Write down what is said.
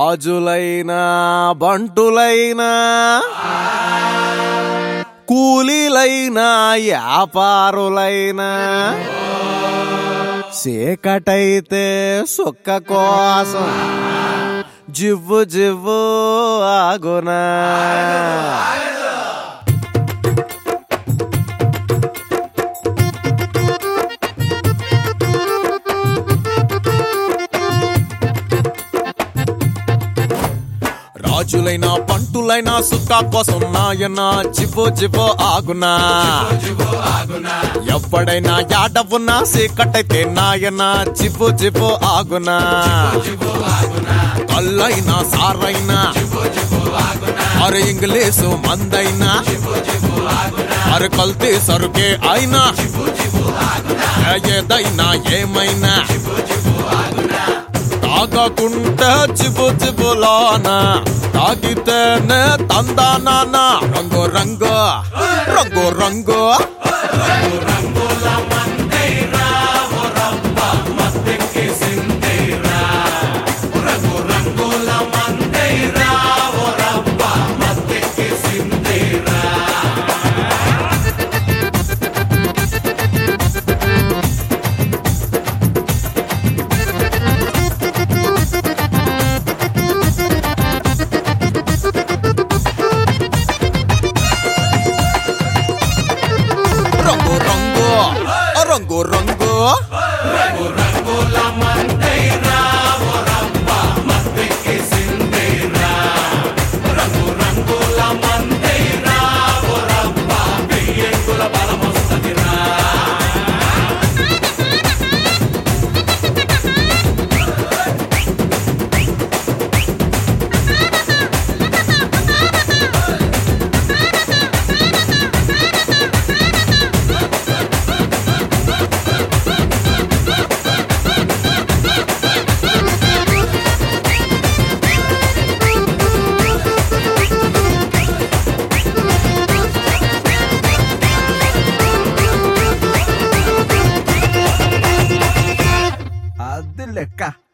రాజులైనా బంటులైనా కూలీలైనా వ్యాపారులైనా చీకటైతే సుక్క కోసం జివ్వు జివ్వు ఆగునా రాజులైనా పంటులైనా సుక్క కోసం నాయన జివ్వు జివ్వు ఆగునా ఎప్పుడైనా యాడవున్నా సీకటైతే నాయన జివ్వు జివ్వు ఆగునా కల్లైనా సారైనా అరే ఇంగ్లీషు మందైనా అరే కల్తీ సరుకే అయినా ఏదైనా ఏమైనా తాగకుంటే చిబు చిబులానా తాగితేనే తందానా రంగు రంగు రంగు రంగు రంగు రంగు రంగు రంగు అది లెక్క